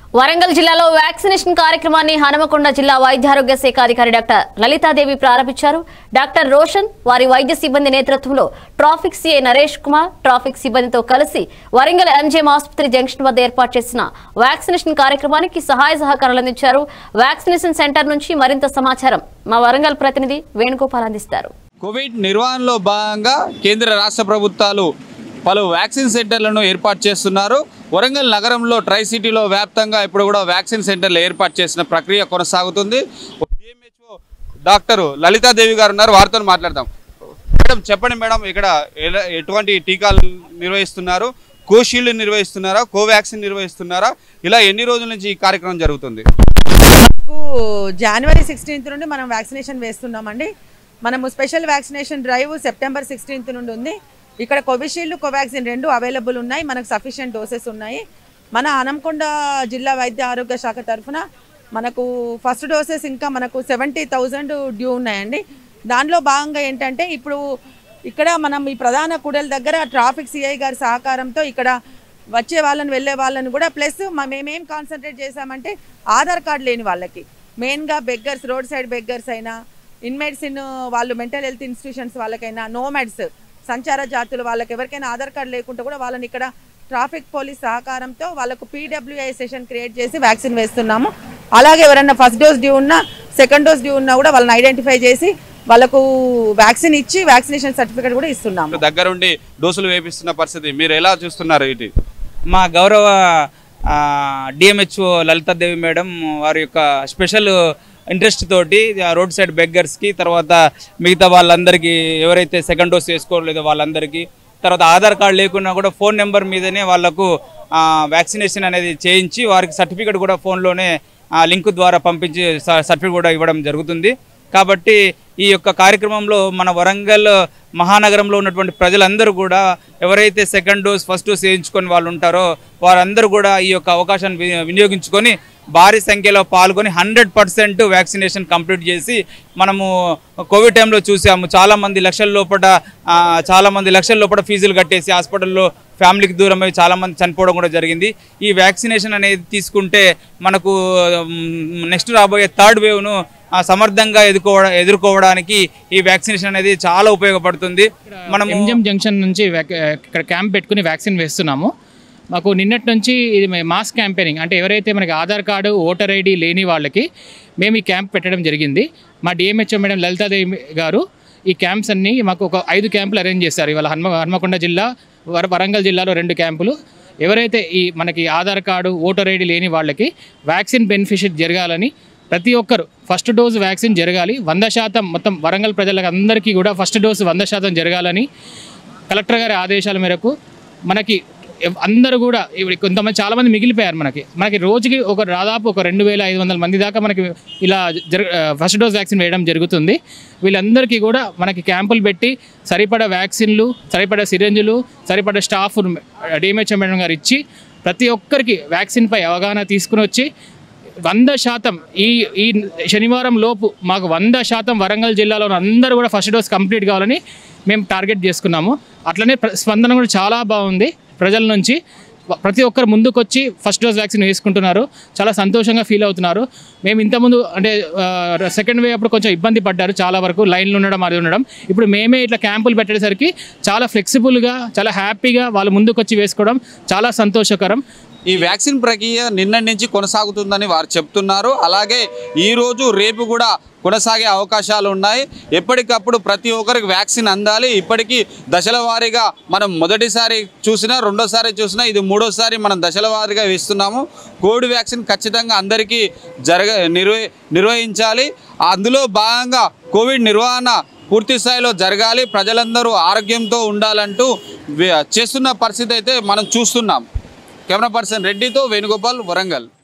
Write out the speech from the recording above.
వరంగల్ జిల్లాలో వ్యాక్సినేషన్ కార్యక్రమాన్ని హనుమకొండ జిల్లా వైద్యారోగ్య శాఖ అధికారి డాక్టర్ లలితాదేవి ప్రారంభించారు డాక్టర్ రోషన్ వారి వైద్య సిబ్బంది నేతృత్వంలో traffic CI Naresh Kumar traffic సిబ్బందితో కలిసి వరంగల్ ఎంజేఎం ఆసుపత్రి జంక్షన్ వద్ద ఏర్పాటు చేసిన వ్యాక్సినేషన్ కార్యక్రమానికి సహాయ సహకారాలు అందించారు వ్యాక్సినేషన్ సెంటర్ నుంచి మరింత సమాచారం మా వరంగల్ ప్రతినిధి వేణుగోపాల్ అందిస్తారు కోవిడ్ నిర్వహణలో భాగంగా కేంద్ర రాష్ట్ర ప్రభుత్వాలు పలు వ్యాక్సిన్ సెంటర్లను ఏర్పాటు చేస్తున్నారు వరంగల్ నగరంలో ట్రై సిటీలో వ్యాప్తంగా ఇప్పుడు కూడా వ్యాక్సిన్ సెంటర్లు ఏర్పాటు చేసిన ప్రక్రియ కొనసాగుతుంది డిఎంహెచ్ఓ డాక్టర్ లలితాదేవి గారు ఉన్నారు వారితో మాట్లాడదాం మేడం చెప్పండి మేడం ఇక్కడ ఎలా- ఎటువంటి టీకాలు నిర్వహిస్తున్నారు కోషీల్డ్ నిర్వహిస్తున్నారా కోవాక్సిన్ నిర్వహిస్తున్నారా ఇలా ఎన్ని రోజుల నుంచి ఈ కార్యక్రమం జరుగుతుంది మనకు జనవరి సిక్స్టీన్త్ నుండి మనం వ్యాక్సినేషన్ వేస్తున్నామండి మనము special vaccination drive September sixteenth నుండి ఉంది ఇక్కడ కోవిషీల్డ్ కోవాక్సిన్ రెండు అవైలబుల్ ఉన్నాయి మనకు సఫిషియెంట్ డోసెస్ ఉన్నాయి మన హనంకొండ జిల్లా వైద్య ఆరోగ్య శాఖ తరఫున మనకు ఫస్ట్ డోసెస్ ఇంకా మనకు సెవెంటీ థౌజండ్ డ్యూ ఉన్నాయండి దానిలో భాగంగా ఏంటంటే ఇప్పుడు ఇక్కడ మనం ఈ ప్రధాన కూడల దగ్గర ట్రాఫిక్ సిఐ గారి సహకారంతో ఇక్కడ వచ్చే వాళ్ళని వెళ్ళే వాళ్ళని కూడా ప్లస్ మేమేం కాన్సన్ట్రేట్ చేసామంటే ఆధార్ కార్డు లేని వాళ్ళకి మెయిన్గా బెగ్గర్స్ రోడ్ సైడ్ బెగ్గర్స్ అయినా ఇన్మెడిసిన్ వాళ్ళు మెంటల్ హెల్త్ ఇన్స్టిట్యూషన్స్ వాళ్ళకైనా నోమెడ్స్ సంచార జాతులు వాళ్ళకి ఎవరికైనా ఆధార్ కార్డు లేకుండా కూడా వాళ్ళని ఇక్కడ ట్రాఫిక్ పోలీస్ సహకారంతో వాళ్ళకు పీడబ్ల్యూఐ సెషన్ క్రియేట్ చేసి వ్యాక్సిన్ వేస్తున్నాము అలాగే ఎవరైనా ఫస్ట్ డోస్ డ్యూ ఉన్నా సెకండ్ డోస్ డ్యూ ఉన్నా కూడా వాళ్ళని ఐడెంటిఫై చేసి వాళ్ళకు వ్యాక్సిన్ ఇచ్చి వ్యాక్సినేషన్ సర్టిఫికేట్ కూడా ఇస్తున్నాము దగ్గరుండి డోసులు వేపిస్తున్న పరిస్థితి మీరు ఎలా చూస్తున్నారు ఇది మా గౌరవ డిఎంహెచ్ఓ లలితాదేవి మేడం వారి యొక్క స్పెషల్ ఇంట్రెస్ట్ తోటి ఆ రోడ్ సైడ్ బెగ్గర్స్కి తర్వాత మిగతా వాళ్ళందరికీ ఎవరైతే సెకండ్ డోస్ వేసుకోలేదో వాళ్ళందరికీ తర్వాత ఆధార్ కార్డు లేకున్నా కూడా ఫోన్ నెంబర్ మీదనే వాళ్ళకు వ్యాక్సినేషన్ అనేది చేయించి వారికి సర్టిఫికేట్ కూడా ఫోన్లోనే లింక్ ద్వారా పంపించి సర్టిఫికేట్ కూడా ఇవ్వడం జరుగుతుంది కాబట్టి ఈ యొక్క కార్యక్రమంలో మన వరంగల్ మహానగరంలో ఉన్నటువంటి ప్రజలందరూ కూడా ఎవరైతే సెకండ్ డోస్ ఫస్ట్ డోస్ వేయించుకొని వాళ్ళు ఉంటారో వారందరూ కూడా ఈ యొక్క అవకాశాన్ని వి- వినియోగించుకొని భారీ సంఖ్యలో పాల్గొని హండ్రెడ్ పర్సెంట్ వ్యాక్సినేషన్ కంప్లీట్ చేసి మనము కోవిడ్ టైంలో చూసాము చాలామంది లక్షల లోపల ఆ, చాలామంది లక్షల లోపల ఫీజులు కట్టేసి హాస్పిటల్లో ఫ్యామిలీకి దూరం అయ్యి చాలామంది చనిపోవడం కూడా జరిగింది ఈ వ్యాక్సినేషన్ అనేది తీసుకుంటే మనకు నెక్స్ట్ రాబోయే థర్డ్ వేవ్ను ఆ, సమర్థంగా ఎదుర్కోవ ఎదుర్కోవడానికి ఈ వ్యాక్సినేషన్ అనేది చాలా ఉపయోగపడుతుంది మనం ఎంజిఎం జంక్షన్ నుంచి వ్యాక్- ఇక్కడ క్యాంప్ పెట్టుకుని వ్యాక్సిన్ వేస్తున్నాము మాకు నిన్నటి నుంచి ఇది మే- మాస్ క్యాంపెయినింగ్ అంటే ఎవరైతే మనకి ఆధార్ కార్డు ఓటర్ ఐడి లేని వాళ్ళకి మేము ఈ క్యాంప్ పెట్టడం జరిగింది మా డిఎంహెచ్ఓ మేడం లలితాదేవి గారు ఈ క్యాంప్స్ అన్ని మాకు ఒక ఐదు క్యాంపులు అరేంజ్ చేశారు ఇవాళ హన్మ హన్మకొండ జిల్లా వర వరంగల్ జిల్లాలో రెండు క్యాంపులు ఎవరైతే ఈ మనకి ఆధార్ కార్డు ఓటర్ ఐడి లేని వాళ్ళకి వ్యాక్సిన్ బెనిఫిషియర్ జరగాలని ప్రతి ఒక్కరు ఫస్ట్ డోసు వ్యాక్సిన్ జరగాలి వంద శాతం మొత్తం వరంగల్ ప్రజలకు అందరికీ కూడా ఫస్ట్ డోసు వంద శాతం జరగాలని కలెక్టర్ గారి ఆదేశాల మేరకు మనకి ఎవ్- అందరూ కూడా ఇప్పుడు కొంతమంది చాలామంది మిగిలిపోయారు మనకి మనకి రోజుకి ఒక దాదాపు ఒక రెండు వేల ఐదు వందల మంది దాకా మనకి ఇలా జర ఫస్ట్ డోస్ వ్యాక్సిన్ వేయడం జరుగుతుంది వీళ్ళందరికీ కూడా మనకి క్యాంపులు పెట్టి సరిపడా వ్యాక్సిన్లు సరిపడా సిరంజులు సరిపడా స్టాఫ్ డిఎంహెచ్ఎం మేడం గారు ఇచ్చి ప్రతి ఒక్కరికి వ్యాక్సిన్పై అవగాహన తీసుకుని వచ్చి వంద శాతం ఈ ఈ శనివారం లోపు మాకు వంద శాతం వరంగల్ జిల్లాలో ఉన్న అందరూ కూడా ఫస్ట్ డోస్ కంప్లీట్ కావాలని మేము టార్గెట్ చేసుకున్నాము అట్లనే ప్ర- స్పందన కూడా చాలా బాగుంది ప్రజల నుంచి వ- ప్రతి ఒక్కరు ముందుకొచ్చి ఫస్ట్ డోస్ వ్యాక్సిన్ వేసుకుంటున్నారు చాలా సంతోషంగా ఫీల్ అవుతున్నారు మేము ఇంతకుముందు అంటే సెకండ్ వేవ్ అప్పుడు కొంచెం ఇబ్బంది పడ్డారు చాలా వరకు లైన్లు ఉండడం అది ఉండడం ఇప్పుడు మేమే ఇట్లా క్యాంపులు పెట్టేసరికి చాలా ఫ్లెక్సిబుల్గా చాలా హ్యాపీగా వాళ్ళు ముందుకొచ్చి వేసుకోవడం చాలా సంతోషకరం ఈ వ్యాక్సిన్ ప్రక్రియ నిన్నటి నుంచి కొనసాగుతుందని వారు చెప్తున్నారు అలాగే ఈ రోజు రేపు కూడా కొనసాగే అవకాశాలు ఉన్నాయి ఎప్పటికప్పుడు ప్రతి ఒక్కరికి వ్యాక్సిన్ అందాలి ఇప్పటికీ దశల వారీగా మనం మొదటిసారి చూసినా రెండోసారి చూసినా ఇది మూడోసారి మనం దశల వారీగా వేస్తున్నాము కోవిడ్ వ్యాక్సిన్ ఖచ్చితంగా అందరికీ జరగ నిర్వ నిర్వహించాలి అందులో భాగంగా కోవిడ్ నిర్వహణ పూర్తి స్థాయిలో జరగాలి ప్రజలందరూ ఆరోగ్యంతో ఉండాలంటూ వే- చేస్తున్న పరిస్థితి అయితే మనం చూస్తున్నాం కెమెరా పర్సన్ రెడ్డితో వేణుగోపాల్ వరంగల్